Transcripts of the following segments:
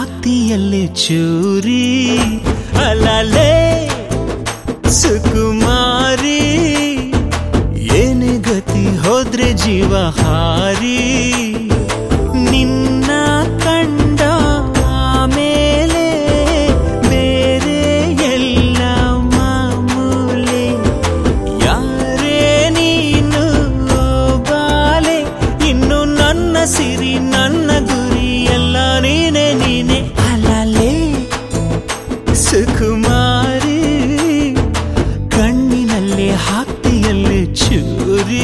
ಹಾಕ್ತಿಯಲ್ಲೇ ಚೂರಿ ಅಲಲೇ ಸುಕುಮಾರಿ ಏನೇ ಗತಿ ಹೋದ್ರೆ ಜೀವ ಹಾರಿ ನಿನ್ನ ಕಂಡ ಆಮೇಲೆ ಬೇರೆ ಎಲ್ಲ ಮಾಮೂಲೆ ಯಾರೇ ನೀನು ಓ ಬಾಲೆ ಇನ್ನು ನನ್ನ ಸಿರಿ ನನ್ನ ಗುರಿ ಎಲ್ಲ ನೀನೆ ನೀನೆ ಅಲಲೇ ಸುಕುಮಾರಿ ಕಣ್ಣಿನಲ್ಲಿ ಹಾಕ್ತಿಯಲ್ಲಿ ಚೂರಿ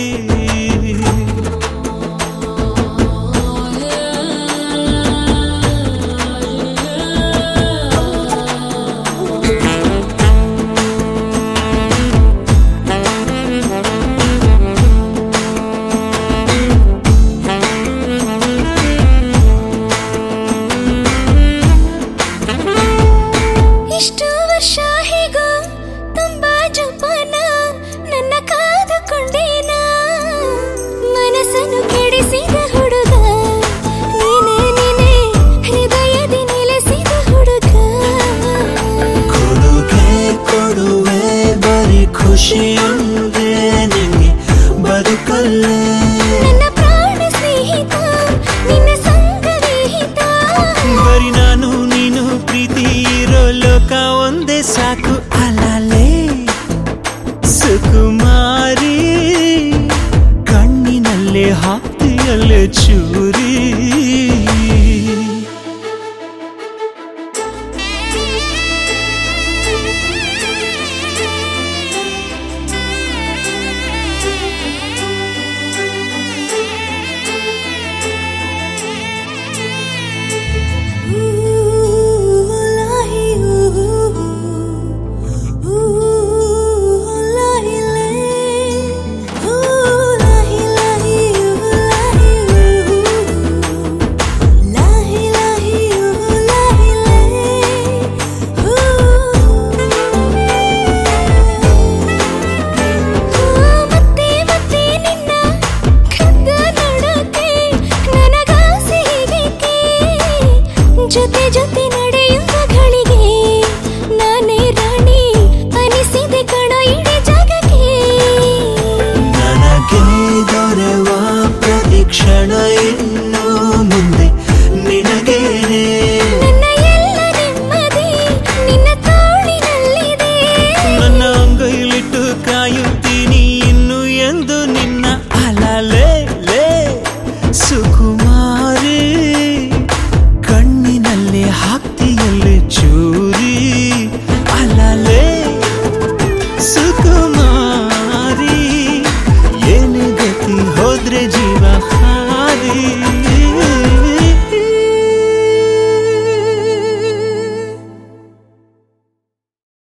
ಇಷ್ಟು ವರ್ಷ ಹೇಗೋ ತುಂಬಾ ಜೋಪಾನ ನನ್ನ ಕಾದುಕೊಂಡೇನ ಮನಸ್ಸನ್ನು ಕೆಡಿಸಿದ ಹುಡುಗ ನೀನೇ ನೀನೇ ಹೃದಯದಿ ನೆಲೆಸಿದ ಹುಡುಗ ಕೊಡುಗೆ ಕೊಡುವೆ ಬರೀ ಖುಷಿಯೊಂದೇ ನಿಂಗೆ ಬದುಕಲ್ಲೇ ನನ್ನ ಪ್ರಾಣ ಸ್ನೇಹಿತ ನಿನ್ನ ಸಂಗವಿಹಿತ ಬರೀ ನಾನು ನೀನು ಪ್ರೀತಿ ಇರೋ ಲೋಕ ಒಂದೇ ಸಾಕು ಅಲಲೇ ಸುಕುಮಾರಿ ಕಣ್ಣಿನಲ್ಲೇ ಹಾಕ್ತಿಯಲ್ಲೇ ಚೂರಿ ಮತ್ತೆ ಮತ್ತೆ ನಿನ್ನ ಕದ್ದ ನೋಡೋಕೆ ನನಗಾಸೆ ಹೀಗೇಕೆ ಜೊತೆ ಜೊತೆ ನಡೆಯುವ ಗಳಿಗೆ ನಾನೇ ರಾಣಿ ಅನಿಸಿದೆ ಕಣೋ ಇಡೀ ಜಗಕ್ಕೆ ನನಗೆ ದೊರೆವ ಪ್ರತಿಕ್ಷಣ ಇನ್ನು ಮುಂದೆ ನಿನಗೇನೆ ನನ್ನ ಎಲ್ಲ ನೆಮ್ಮದಿ ನಿನ್ನ ತೋಳಿನಲ್ಲಿದೆ ನನ್ನ ಅಂಗೈಲಿಟ್ಟು ಕಾಯುತ್ತೀನಿ ಇನ್ನು ಎಂದು ನಿನ್ನ ಅಲಲೇ ಲೇ ಸುಕುಮಾರಿ ಕಣ್ಣಿನಲ್ಲಿ ಹಾಕ್ತಿಯಲ್ಲಿ ಚೂರಿ ಅಲಲೇ ಸುಕುಮಾರಿ ಏನು ಗತಿ ಹೋದ್ರೆ ಜೀವ ಹಾರಿ